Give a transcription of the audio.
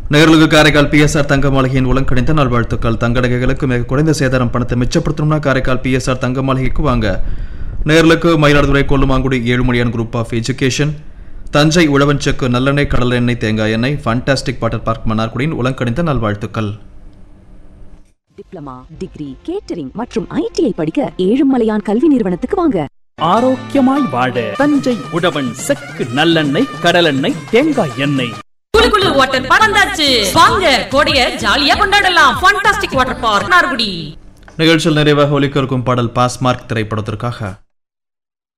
நேர்களுக்கு காரைக்கால் பிஎஸ்ஆர் தங்க மாளிகையின் உலங்கணிந்த நல்வாழ்த்துக்கள் தங்க நகைகளுக்கு மிக குறைந்த சேதாரம் பணத்தை மிச்சப்படுத்தணும்னா காரைக்கால் பிஎஸ்ஆர் தங்க மாளிகைக்கு வாங்க நேர்களுக்கு மயிலாடுதுறை கொல்லுமாங்குடி ஏழுமணியான் group of education Thanjai Uzhavan Chekku நல்லெண்ணெய் கடல் எண்ணெய் தேங்காய் எண்ணெய் ஃபண்டாஸ்டிக் வாட்டர் பார்க் மன்னார்குடியின் உலங்கணிந்த நல்வாழ்த்துக்கள் டிப்ளமா டிகிரி கேட்டரிங் மற்றும் ஐடிஐ படிக்க ஏழுமலையான் கல்வி நிறுவனத்துக்கு வாங்க ஆரோக்கியமாய் வாழ தஞ்சை உழவன் செக்கு நல்லெண்ணெய் கடலெண்ணெய் தேங்காய் எண்ணெய் குளு குளு வாட்டர் பார்க் வந்தாச்சு வாங்க கோடைய ஜாலியா கொண்டாடலாம் ஃபண்டாஸ்டிக் வாட்டர் பார்க் நார்குடி நிகழ்ச்சியில் நிறைவாக ஒலிக்க இருக்கும் பாடல் பாஸ்மார்க் திரைப்படத்திற்காக